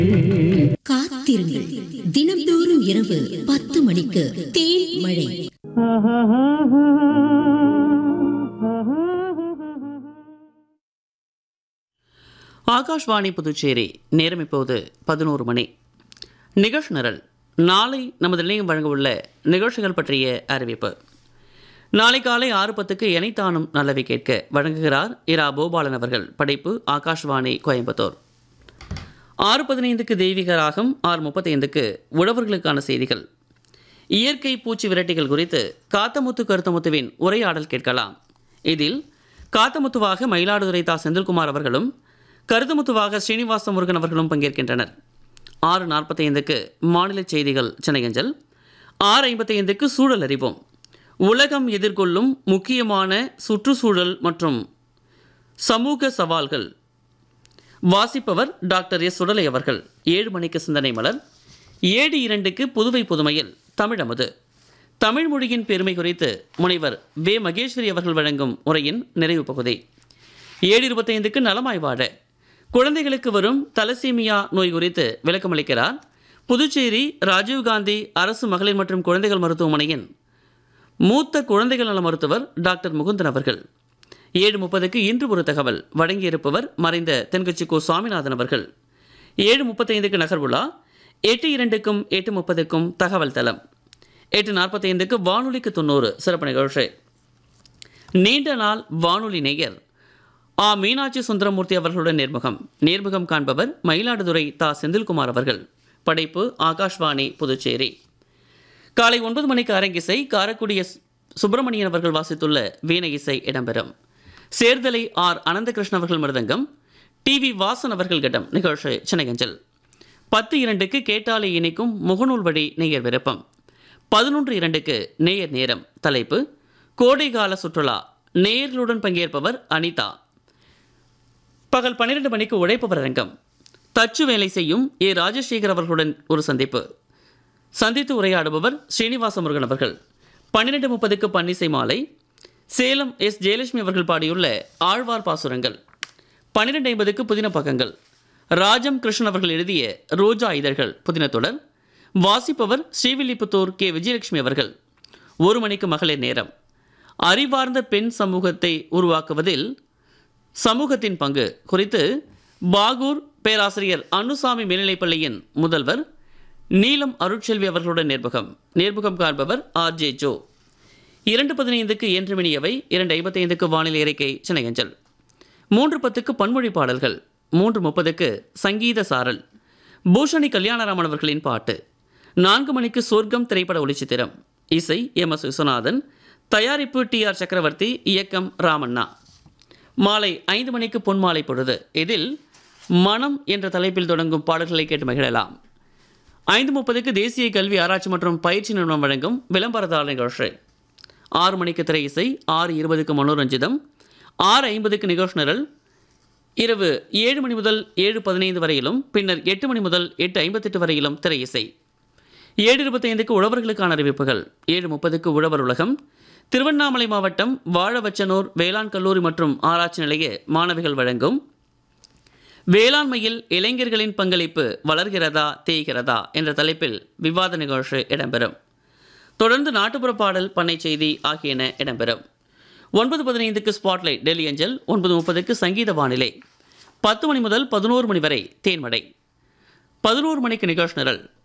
காத்திருங்கள் தினம்தோறும் இரவு பத்து மணிக்கு தேன் மழை ஆகாஷ்வாணி புதுச்சேரி நேரம் இப்போது பதினோரு மணி நிகழ்ச்சி நிரல் நாளை நமது நிலையம் வழங்கவுள்ள நிகழ்ச்சிகள் பற்றிய அறிவிப்பு நாளை காலை ஆறு பத்துக்கு எனைத்தானும் நல்லவை கேட்க வழங்குகிறார் இரா கோபாலன் அவர்கள் படைப்பு ஆகாஷ்வாணி கோயம்புத்தூர் ஆறு பதினைந்துக்கு தெய்வீக ராகம் ஆறு முப்பத்தைந்துக்கு உழவர்களுக்கான செய்திகள் இயற்கை பூச்சி விரட்டிகள் குறித்து காத்தமுத்து கருத்தமுத்துவின் உரையாடல் கேட்கலாம் இதில் காத்தமுத்துவாக மயிலாடுதுறை தா செந்தில்குமார் அவர்களும் கருத்தமுத்துவாக ஸ்ரீனிவாச முருகன் அவர்களும் பங்கேற்கின்றனர் ஆறு நாற்பத்தைந்துக்கு மாநில செய்திகள் சென்னையஞ்சல் ஆறு ஐம்பத்தைந்துக்கு சூழல் அறிவோம் உலகம் எதிர்கொள்ளும் முக்கியமான சுற்றுச்சூழல் மற்றும் சமூக சவால்கள் வாசிப்பவர் டாக்டர் எஸ் சுடலை அவர்கள் ஏழு மணிக்கு சிந்தனை மலர் ஏழு இரண்டுக்கு புதுவை புதுமையில் தமிழமுது தமிழ் மொழியின் பெருமை குறித்து முனைவர் வே மகேஸ்வரி அவர்கள் வழங்கும் உரையின் நிறைவு பகுதி ஏழு இருபத்தைந்துக்கு நலமாய் வாழ குழந்தைகளுக்கு வரும் தலசீமியா நோய் குறித்து விளக்கமளிக்கிறார் புதுச்சேரி ராஜீவ்காந்தி அரசு மகளிர் மற்றும் குழந்தைகள் மருத்துவமனையின் மூத்த குழந்தைகள் நல மருத்துவர் டாக்டர் முகுந்தன் அவர்கள் ஏழு முப்பதுக்கு இன்று ஒரு தகவல் வழங்கியிருப்பவர் மறைந்த தென்கட்சி கோ சுவாமிநாதன் அவர்கள் ஏழு முப்பத்தைந்துக்கு நகர்வுலா எட்டு இரண்டுக்கும் எட்டு முப்பதுக்கும் தகவல் தளம் எட்டு நாற்பத்தைந்துக்கு வானொலிக்கு தொண்ணூறு சிறப்பு நிகழ்ச்சி நீண்ட நாள் வானொலி நேயர் ஆ மீனாட்சி சுந்தரமூர்த்தி அவர்களுடன் நேர்முகம் நேர்முகம் காண்பவர் மயிலாடுதுறை தா செந்தில்குமார் அவர்கள் படைப்பு ஆகாஷ்வாணி புதுச்சேரி காலை ஒன்பது மணிக்கு அரங்கிசை காரக்குடி எஸ் சுப்பிரமணியன் அவர்கள் வாசித்துள்ள வீண இசை இடம்பெறும் சேர்தலை ஆர் அனந்தகிருஷ்ணன் அவர்கள் மிருதங்கம் டி வி வாசன் அவர்கள் கட்டம் நிகழ்ச்சி சென்னையஞ்சல் பத்து இரண்டுக்கு கேட்டாலே இணைக்கும் முகநூல் வழி நேயர் விருப்பம் பதினொன்று இரண்டுக்கு நேயர் நேரம் தலைப்பு கோடைகால சுற்றுலா நேயர்களுடன் பங்கேற்பவர் அனிதா பகல் பன்னிரண்டு மணிக்கு உழைப்பவர் அரங்கம் தச்சு வேலை செய்யும் ஏ ராஜசேகர் அவர்களுடன் ஒரு சந்திப்பு சந்தித்து உரையாடுபவர் ஸ்ரீனிவாச முருகன் அவர்கள் பன்னிரெண்டு முப்பதுக்கு பன்னிசை மாலை சேலம் எஸ் ஜெயலட்சுமி அவர்கள் பாடியுள்ள ஆழ்வார் பாசுரங்கள் பன்னிரெண்டு ஐம்பதுக்கு புதின பக்கங்கள் ராஜம் கிருஷ்ணன் அவர்கள் எழுதிய ரோஜா இதழ்கள் புதினத்துடன் வாசிப்பவர் ஸ்ரீவில்லிபுத்தூர் கே விஜயலட்சுமி அவர்கள் ஒரு மணிக்கு மகளிர் நேரம் அறிவார்ந்த பெண் சமூகத்தை உருவாக்குவதில் சமூகத்தின் பங்கு குறித்து பாகூர் பேராசிரியர் அனுசாமி மேல்நிலைப்பள்ளியின் முதல்வர் நீலம் அருட்செல்வி அவர்களுடன் நேர்முகம் நேர்முகம் காண்பவர் ஆர் ஜே ஜோ இரண்டு பதினைந்துக்கு என்று மணியவை இரண்டு ஐம்பத்தைந்துக்கு வானிலை அறிக்கை சென்னையஞ்சல் மூன்று பத்துக்கு பன்மொழி பாடல்கள் மூன்று முப்பதுக்கு சங்கீத சாரல் பூஷணி கல்யாணராமன் அவர்களின் பாட்டு நான்கு மணிக்கு சொர்க்கம் திரைப்பட ஒளிச்சித்திரம் இசை எம் எஸ் விஸ்வநாதன் தயாரிப்பு டி ஆர் சக்கரவர்த்தி இயக்கம் ராமண்ணா மாலை ஐந்து மணிக்கு பொன்மாலை பொழுது இதில் மனம் என்ற தலைப்பில் தொடங்கும் பாடல்களை கேட்டு மகிழலாம் ஐந்து முப்பதுக்கு தேசிய கல்வி ஆராய்ச்சி மற்றும் பயிற்சி நிறுவனம் வழங்கும் விளம்பரதார நிகழ்ச்சி ஆறு மணிக்கு திரை இசை ஆறு இருபதுக்கு மனோரஞ்சிதம் ஆறு ஐம்பதுக்கு நிகழ்ச்சி நிரல் இரவு ஏழு மணி முதல் ஏழு பதினைந்து வரையிலும் பின்னர் எட்டு மணி முதல் எட்டு ஐம்பத்தெட்டு வரையிலும் திரை இசை ஏழு இருபத்தைந்துக்கு உழவர்களுக்கான அறிவிப்புகள் ஏழு முப்பதுக்கு உழவர் உலகம் திருவண்ணாமலை மாவட்டம் வாழவச்சனூர் வேளாண் கல்லூரி மற்றும் ஆராய்ச்சி நிலைய மாணவிகள் வழங்கும் வேளாண்மையில் இளைஞர்களின் பங்களிப்பு வளர்கிறதா தேய்கிறதா என்ற தலைப்பில் விவாத நிகழ்ச்சி இடம்பெறும் தொடர்ந்து நாட்டுப்புற பாடல் பண்ணை செய்தி ஆகியன இடம்பெறும் ஒன்பது பதினைந்துக்கு ஸ்பாட்லைட் டெல்லி அஞ்சல் ஒன்பது முப்பதுக்கு சங்கீத வானிலை பத்து மணி முதல் பதினோரு மணி வரை தேன்மடை பதினோரு மணிக்கு நிகழ்ச்சி நிரல்